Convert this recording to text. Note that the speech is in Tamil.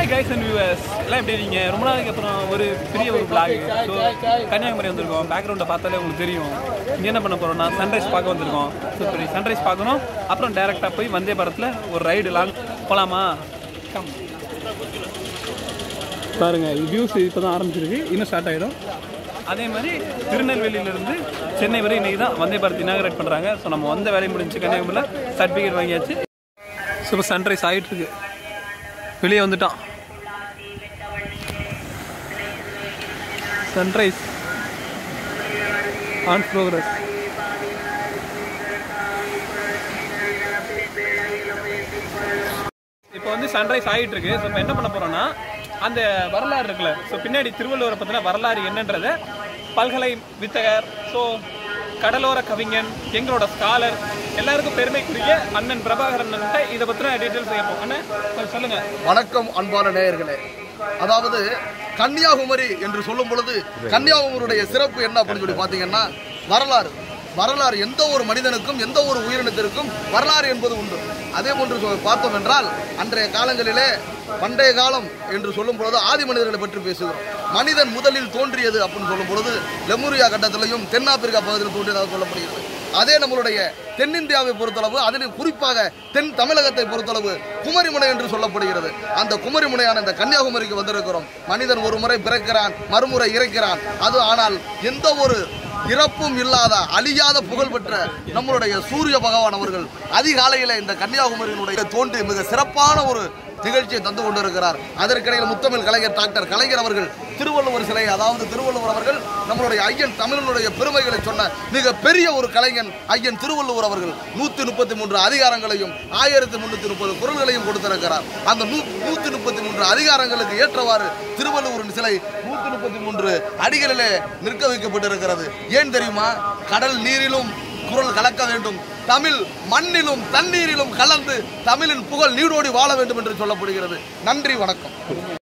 ஹாய் கைஸ் அண்ட் வியூவர்ஸ் எல்லாம் எப்படி இருக்கீங்க ரொம்ப நாளைக்கு அப்புறம் ஒரு பெரிய ஒரு vlog ஸோ கன்னியாகுமரி வந்திருக்கோம் பேக்ரவுண்டை பார்த்தாலே உங்களுக்கு தெரியும் இங்கே என்ன பண்ண போகிறோம்னா சன்ரைஸ் பார்க்க வந்திருக்கோம் ஸோ இப்படி சன்ரைஸ் பார்க்கணும் அப்புறம் டேரெக்டாக போய் வந்தே பாரத்தில் ஒரு ரைடு லாங் போகலாமா கம் பாருங்க வியூஸ் இப்போ தான் ஆரம்பிச்சிருக்கு இன்னும் ஸ்டார்ட் ஆகிடும் அதே மாதிரி திருநெல்வேலியிலேருந்து சென்னை வரை இன்னைக்கு தான் வந்தே பாரத் இனாகரேட் பண்ணுறாங்க ஸோ நம்ம வந்த வேலையை முடிஞ்சு கன்னியாகுமரியில் சர்டிஃபிகேட் வாங்கியாச்சு ஸோ இப்போ சன்ரைஸ் ஆகிட்டு இருக்கு வெளியே வந்துட்டான் சன்ரைஸ் ஆன் ப்ரோக்ரஸ் இப்போ வந்து சன்ரைஸ் ஆகிட்டு இருக்கு ஸோ இப்போ என்ன பண்ண போறோம்னா அந்த வரலாறு இருக்குல்ல ஸோ பின்னாடி திருவள்ளுவரை பற்றின வரலாறு என்னன்றதை பல்கலை வித்தகர் ஸோ கடலோர கவிஞன் எங்களோட ஸ்காலர் எல்லாருக்கும் பெருமைக்குரிய அண்ணன் பிரபாகரன் இதை பற்றின டீட்டெயில்ஸ் கேட்போம் அண்ணன் கொஞ்சம் சொல்லுங்க வணக்கம் அன்பான நேயர்களே அதாவது கன்னியாகுமரி என்று சொல்லும் பொழுது கன்னியாகுமரியுடைய சிறப்பு என்ன அப்படின்னு சொல்லி பார்த்தீங்கன்னா வரலாறு வரலாறு எந்த ஒரு மனிதனுக்கும் எந்த ஒரு உயிரினத்திற்கும் வரலாறு என்பது உண்டு அதே போன்று சொ- பார்த்தோம் என்றால் அன்றைய காலங்களிலே பண்டைய காலம் என்று சொல்லும் பொழுது ஆதி மனிதர்களை பற்றி பேசுகிறோம் மனிதன் முதலில் தோன்றியது அப்படின்னு சொல்லும் பொழுது லெமுரியா கட்டத்திலையும் தென்னாப்பிரிக்கா பகுதியில் தோன்றியதாக சொல்லப்படுகிறது அதே நம்மளுடைய தென்னிந்தியாவை பொறுத்தளவு அதில் குறிப்பாக தென் தமிழகத்தை பொறுத்தளவு குமரிமுனை என்று சொல்லப்படுகிறது அந்த குமரிமுனையான இந்த கன்னியாகுமரிக்கு வந்திருக்கிறோம் மனிதன் ஒரு முறை பிறக்கிறான் மறுமுறை இறக்கிறான் அது ஆனால் எந்த ஒரு இறப்பும் இல்லாத அழியாத புகழ் பெற்ற நம்மளுடைய சூரிய பகவான் அவர்கள் அதிகாலையில இந்த கன்னியாகுமரியினுடைய தோன்றி மிக சிறப்பான ஒரு நிகழ்ச்சியை தந்து கொண்டிருக்கிறார் அதற்கிடையில் முத்தமிழ் கலைஞர் டாக்டர் கலைஞர் அவர்கள் திருவள்ளுவர் சிலை அதாவது திருவள்ளுவர் அவர்கள் நம்மளுடைய ஐயன் தமிழனுடைய பெருமைகளை சொன்ன மிக பெரிய ஒரு கலைஞன் ஐயன் திருவள்ளுவர் அவர்கள் நூத்தி முப்பத்தி மூன்று அதிகாரங்களையும் ஆயிரத்தி முன்னூத்தி முப்பது குரல்களையும் கொடுத்திருக்கிறார் அந்த நூ நூத்தி முப்பத்தி மூன்று அதிகாரங்களுக்கு ஏற்றவாறு திருவள்ளுவரின் சிலை நூத்தி முப்பத்தி மூன்று அடிகளிலே நிற்க வைக்கப்பட்டிருக்கிறது ஏன் தெரியுமா கடல் நீரிலும் குரல் கலக்க வேண்டும் தமிழ் மண்ணிலும் தண்ணீரிலும் கலந்து தமிழின் புகழ் நீடோடி வாழ வேண்டும் என்று சொல்லப்படுகிறது நன்றி வணக்கம்